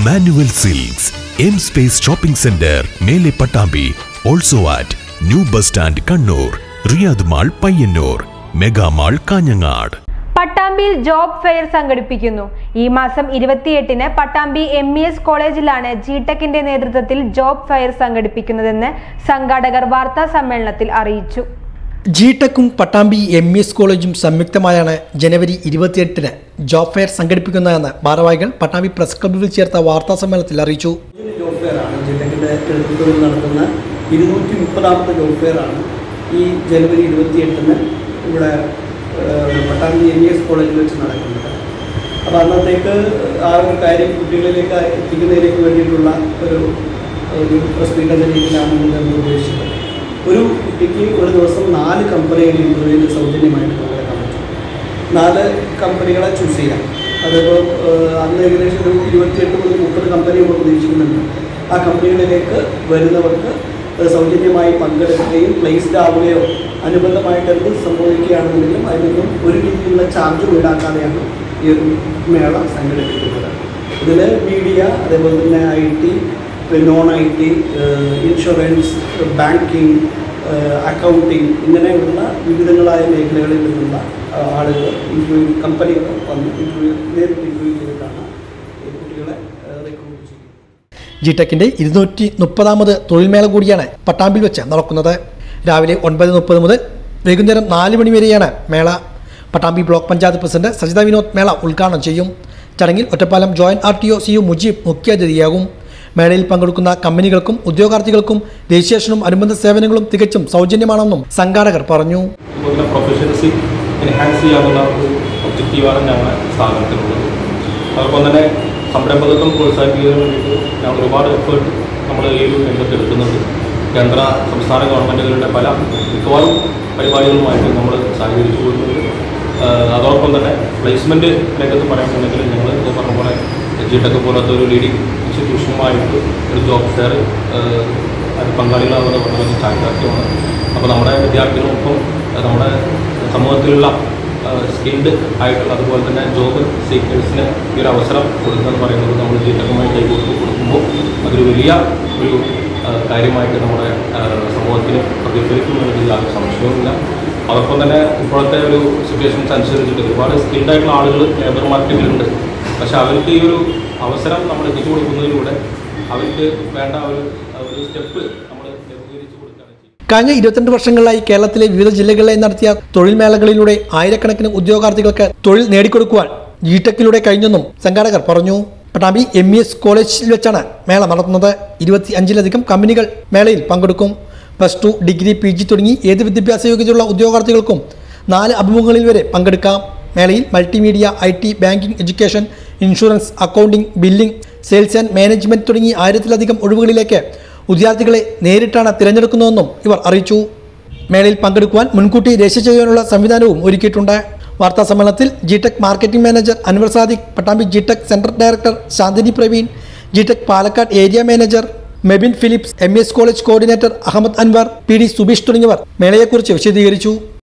manual silks M space shopping centre മേലെ Pattambi also at new bus stand Kannur Riyadh mall Payyanur mega mall Kanhangad പട്ടാമ്പിയിൽ job fair സംഘടിപ്പിക്കുന്നു ഈ മാസം ഇരുപത്തിയെട്ടിന് പട്ടാമ്പി എം ഇ എസ് കോളേജിലാണ് ജിടെക്കിന്റെ നേതൃത്വത്തിൽ ജോബ് ഫെയർ സംഘടിപ്പിക്കുന്നതെന്ന് സംഘാടകർ വാർത്താ സമ്മേളനത്തിൽ അറിയിച്ചു ജിടെക്കും പട്ടാമ്പി എം ഇ എസ് കോളേജും സംയുക്തമായാണ് ജനുവരി ഇരുപത്തിയെട്ടിന് ജോബ് ഫെയർ സംഘടിപ്പിക്കുന്നതെന്ന് ഭാരവാഹികൾ പട്ടാമ്പി പ്രസ് ക്ലബ്ബിൽ ചേർത്ത വാർത്താ സമ്മേളനത്തിൽ അറിയിച്ചു ജോബ് ഫെയർ ആണ് ജില്ലക്കിൻ്റെ നേതൃത്വത്തിൽ നടത്തുന്ന ഇരുന്നൂറ്റി മുപ്പതാമത്തെ ജോബ് ഫെയർ ആണ് ഈ ജനുവരി ഇരുപത്തിയെട്ടിന് ഇവിടെ ഏഹ്, പട്ടാമ്പി എം ഇ എസ് കോളേജിൽ വെച്ച് നടക്കുന്നത് അപ്പോൾ അന്നത്തേക്ക് ആ ഒരു കാര്യം കുട്ടികളിലേക്ക് എത്തിക്കുന്നതിലേക്ക് വേണ്ടിയിട്ടുള്ള ഒരു ഒരു സ്പീഡ് എന്ന രീതിയിലാണ് നമ്മൾ ഉദ്ദേശിച്ചത് ഒരു കുട്ടിക്ക് ഒരു ദിവസം നാല് കമ്പനികളിൽ ഇന്റർവ്യൂവിൽ സൗജന്യമായിട്ട് പങ്കെടുക്കാൻ പറ്റും നാല് കമ്പനികളെ ചൂസ് ചെയ്യാം അതിപ്പോൾ അന്ന് ഏകദേശം ഒരു ഇരുപത്തിയെട്ട് മുതൽ മുപ്പത് കമ്പനി നമ്മൾ പ്രതീക്ഷിക്കുന്നുണ്ട് ആ കമ്പനികളിലേക്ക് വരുന്നവർക്ക് അത് സൗജന്യമായി പങ്കെടുക്കുകയും പ്ലേസ്ഡ് ആവുകയോ അനുബന്ധമായിട്ട് എന്ത് സംഭവിക്കുകയാണെന്നുണ്ടെങ്കിലും അതിനൊന്നും ഒരു രീതിയിലുള്ള ചാർജും ഈടാക്കാതെയാണ് ഈ ഒരു മേള സംഘടിപ്പിക്കുന്നത് ഇതിൽ മീഡിയ അതേപോലെ തന്നെ I T non I T insurance banking accounting ഇങ്ങനെയുള്ള വിവിധങ്ങളായ മേഖലകളിൽ നിന്നുള്ള ആ, ആളുകൾ ഇൻ്റർവ്യൂ കമ്പനികൾ വന്ന് ഇൻ്റർവ്യൂ നേരിട്ട് ഇൻ്റർവ്യൂ ചെയ്തിട്ടാണ് ഈ കുട്ടികളെ റിക്രൂട്ട് ചെയ്യുന്നത് ജിടെക്കിന്റെ ഇരുന്നൂറ്റി മുപ്പതാമത് തൊഴിൽമേള കൂടിയാണ് പട്ടാമ്പിൽ വെച്ച് നടക്കുന്നത് രാവിലെ ഒൻപത് മുപ്പത് മുതൽ വൈകുന്നേരം നാല് മണി വരെയാണ് മേള പട്ടാമ്പി ബ്ലോക്ക് പഞ്ചായത്ത് പ്രസിഡന്റ് സജിത വിനോദ് മേള ഉദ്ഘാടനം ചെയ്യും ചടങ്ങിൽ Ottapalam joint R T O C U Mujeeb മുഖ്യാതിഥിയാകും മേളയിൽ പങ്കെടുക്കുന്ന കമ്പനികൾക്കും ഉദ്യോഗാർത്ഥികൾക്കും രജിസ്ട്രേഷനും അനുബന്ധ സേവനങ്ങളും തികച്ചും സൗജന്യമാണെന്നും സംഘാടകർ പറഞ്ഞു അതുപോലെ പ്രൊഫഷൻസി എൻഹാൻസ് ചെയ്യാനുള്ള ഒരു ഒബ്ജക്റ്റീവാണ് ഞങ്ങളുടെ സ്ഥാപനത്തിനുള്ളത് അതോടൊപ്പം തന്നെ സംരംഭകത്വം പ്രോത്സാഹിപ്പിക്കുന്നതിന് വേണ്ടിയിട്ട് ഞങ്ങൾ ഒരുപാട് എഫേർട്ട് നമ്മൾ ഈ ഒരു രംഗത്ത് എടുക്കുന്നുണ്ട് കേന്ദ്ര സംസ്ഥാന ഗവൺമെൻറ്റുകളുടെ പല മിക്കവാറും പരിപാടികളുമായിട്ട് നമ്മൾ സഹകരിച്ചു പോകുന്നുണ്ട് ആഹ് അതോടൊപ്പം തന്നെ പ്ലേസ്മെൻറ്റ് രംഗത്ത് പറയുകയാണെങ്കിൽ ഞങ്ങൾ ഇപ്പോൾ പറഞ്ഞ പോലെ ജി ടെക് പോലത്തെ ഒരു ലീഡിംഗ് ഇൻസ്റ്റിറ്റ്യൂഷനുമായിട്ട് ഒരു ജോബ് ഫെയർ അത് പങ്കാളികളാവുന്ന വളരെ ചാരിതാർത്ഥ്യമാണ് അപ്പോൾ നമ്മുടെ വിദ്യാർത്ഥികളൊപ്പം അഹ് നമ്മുടെ സമൂഹത്തിലുള്ള സ്കിൽഡ് ആയിട്ടുള്ള അതുപോലെ തന്നെ ജോബ് സീക്കേഴ്സിന് ഈ ഒരു അവസരം കൊടുക്കുക എന്ന് പറയുന്നത് നമ്മൾ ജീവകമായി കൈകൊടുത്ത് കൊടുക്കുമ്പോൾ അതൊരു വലിയ ഒരു ആ, കാര്യമായിട്ട് നമ്മുടെ ആ, സമൂഹത്തിന് പ്രതിഫലിക്കുമെന്നതിൽ യാതൊരു സംശയവുമില്ല അതോടൊപ്പം തന്നെ ഇപ്പോഴത്തെ ഒരു സിറ്റുവേഷൻസ് അനുസരിച്ചിട്ട് ഒരുപാട് സ്കിൽഡ് ആയിട്ടുള്ള ആളുകൾ ലേബർ മാർക്കറ്റിലുണ്ട് പക്ഷേ അവർക്ക് ഈ ഒരു അവസരം നമ്മൾ എത്തിച്ചു കൊടുക്കുന്നതിലൂടെ അവർക്ക് വേണ്ട ആ ഒരു ആ ഒരു സ്റ്റെപ്പ് നമ്മൾ ലഘൂകരിച്ച് കൊടുക്കുകയാണ് ചെയ്യുന്നത് കഴിഞ്ഞ ഇരുപത്തിരണ്ട് വർഷങ്ങളിലായി കേരളത്തിലെ വിവിധ ജില്ലകളിലായി നടത്തിയ തൊഴിൽ മേളകളിലൂടെ ആയിരക്കണക്കിന് ഉദ്യോഗാർത്ഥികൾക്ക് തൊഴിൽ നേടിക്കൊടുക്കുവാൻ ജിടെക്കിലൂടെ കഴിഞ്ഞെന്നും സംഘാടകർ പറഞ്ഞു പട്ടാമ്പി എം ഇ എസ് കോളേജിൽ വെച്ചാണ് മേള നടത്തുന്നത് ഇരുപത്തി അഞ്ചിലധികം കമ്പനികൾ മേളയിൽ പങ്കെടുക്കും plus two degree P G തുടങ്ങി ഏത് വിദ്യാഭ്യാസ യോഗ്യതയുള്ള ഉദ്യോഗാർത്ഥികൾക്കും നാല് അഭിമുഖങ്ങളിൽ വരെ പങ്കെടുക്കാം മേളയിൽ multimedia I T banking education insurance accounting billing sales and management തുടങ്ങി ആയിരത്തിലധികം ഒഴിവുകളിലേക്ക് വിദ്യാർത്ഥികളെ നേരിട്ടാണ് തിരഞ്ഞെടുക്കുന്നതെന്നും ഇവർ അറിയിച്ചു മേളയിൽ പങ്കെടുക്കുവാൻ മുൻകൂട്ടി രജിസ്റ്റർ ചെയ്യാനുള്ള സംവിധാനവും ഒരുക്കിയിട്ടുണ്ട് വാർത്താ സമ്മേളനത്തിൽ GTEC marketing manager Anwar Sadiq Pattambi GTEC central director Shanthini Praveen GTEC Palakkad area manager Mebin Philips M S college coordinator Ahammed Anwar P D Subeesh തുടങ്ങിയവർ മേളയെക്കുറിച്ച് വിശദീകരിച്ചു